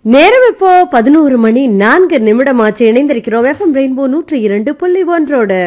நேரம் இப்போ பதினோரு மணி நான்கு நிமிடமாச்சு இணைந்திருக்கிறோம் எஃப்எம் ரெயின்போ நூற்றி இரண்டு புள்ளி ஒன்றோடு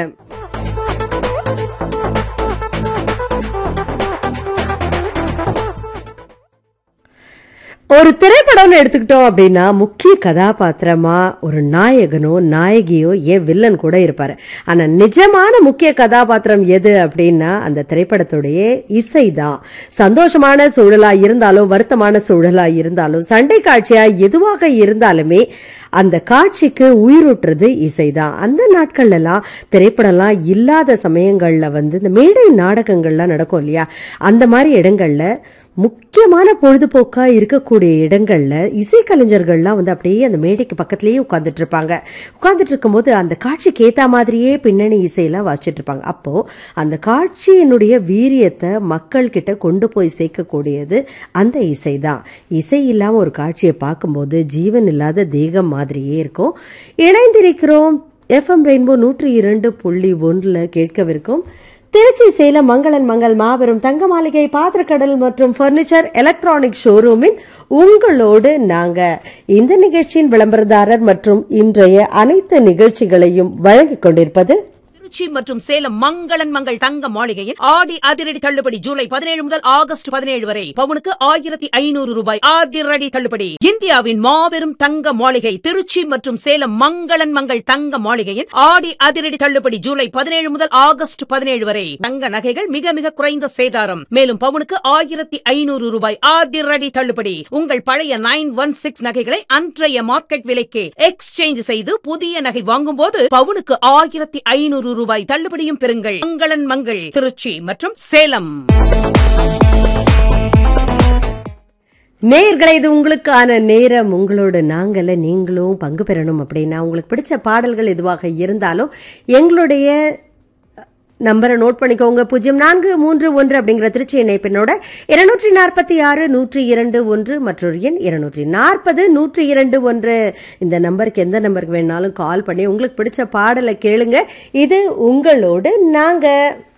ஒரு திரைப்படம்னு எடுத்துக்கிட்டோம் அப்படின்னா முக்கிய கதாபாத்திரமா ஒரு நாயகனோ நாயகியோ ஏன் வில்லன் கூட இருப்பாரு ஆனா நிஜமான முக்கிய கதாபாத்திரம் எது அப்படின்னா அந்த திரைப்படத்துடைய இசை தான் சந்தோஷமான சூழலா இருந்தாலும் வருத்தமான சூழலா இருந்தாலும் சண்டை காட்சியா எதுவாக இருந்தாலுமே அந்த காட்சிக்கு உயிரூட்டுறது இசைதான் அந்த நாட்கள்ல எல்லாம் திரைப்படம்லாம் இல்லாத சமயங்கள்ல வந்து இந்த மேடை நாடகங்கள்லாம் நடக்கும் இல்லையா அந்த மாதிரி இடங்கள்ல முக்கியமான பொழுதுபோக்கா இருக்கக்கூடிய இடங்கள்ல இசைக்கலைஞர்கள்லாம் வந்து அப்படியே அந்த மேடைக்கு பக்கத்துலயே உட்கார்ந்துட்டு இருப்பாங்க உட்கார்ந்துட்டு இருக்கும்போது அந்த காட்சிக்கு ஏத்த மாதிரியே பின்னணி இசையெல்லாம் வாசிச்சுட்டு இருப்பாங்க அப்போ அந்த காட்சியினுடைய வீரியத்தை மக்கள் கிட்ட கொண்டு போய் சேர்க்கக்கூடியது அந்த இசை தான் இசை இல்லாம ஒரு காட்சியை பார்க்கும்போது ஜீவன் இல்லாத தேகம் மாதிரியே இருக்கும் இணைந்திருக்கிறோம் எஃப்எம் ரெயின்போ நூற்றி இரண்டு புள்ளி ஒன்றில் கேட்கவிருக்கும் திருச்சி சேலம் மங்களன் மங்கள் மாபெரும் தங்க மாளிகை பாத்திரக்கடல் மற்றும் ஃபர்னிச்சர் எலக்ட்ரானிக் ஷோரூமின் உங்களோடு நாங்க இந்த நிகழ்ச்சியின் விளம்பரதாரர் மற்றும் இன்றைய அனைத்து நிகழ்ச்சிகளையும் வழங்கிக் கொண்டிருப்பது திருச்சி மற்றும் சேலம் மங்களன் மங்கள் தங்க மாளிகையில் ஆடி அதிரடி தள்ளுபடி ஜூலை பதினேழு முதல் ஆகஸ்ட் பதினேழு வரை பவுனுக்கு ஆயிரத்தி ஐநூறு ரூபாய் அதிரடி தள்ளுபடி இந்தியாவின் மாபெரும் தங்க மாளிகை திருச்சி மற்றும் சேலம் மங்களன் மங்கள் தங்க மாளிகையில் ஆடி அதிரடி தள்ளுபடி ஜூலை பதினேழு முதல் ஆகஸ்ட் பதினேழு வரை தங்க நகைகள் மிக மிக குறைந்த சேதாரம் மேலும் பவுனுக்கு ஆயிரத்தி ஐநூறு ரூபாய் அதிரடி தள்ளுபடி உங்கள் பழைய நைன் ஒன் சிக்ஸ் நகைகளை அன்றைய மார்க்கெட் விலைக்கு எக்ஸ்சேஞ்ச் செய்து புதிய நகை வாங்கும் போது பவுனுக்கு ஆயிரத்தி ஐநூறு ரூபாய் தள்ளுபடியும் பெறுங்கள் மங்களன் மங்கள் திருச்சி மற்றும் சேலம் நேயர்களே இது உங்களுக்கான நேரம் உங்களோட நாங்கள நீங்களும் பங்கு பெறணும் அப்படின்னா உங்களுக்கு பிடிச்ச பாடல்கள் எதுவாக இருந்தாலும் எங்களுடைய நம்பரை நோட் பண்ணிக்கோங்க பூஜ்ஜியம் நான்கு மூன்று ஒன்று அப்படிங்கிற திருச்சி இணைப்பினோட இருநூற்றி நாற்பத்தி ஆறு நூற்றி இரண்டு ஒன்று மற்றொரு எண் இருநூற்றி நாற்பது நூற்றி இரண்டு ஒன்று இந்த நம்பருக்கு எந்த நம்பருக்கு வேணாலும் கால் பண்ணி உங்களுக்கு பிடிச்ச பாடலை கேளுங்க இது உங்களோடு நாங்கள்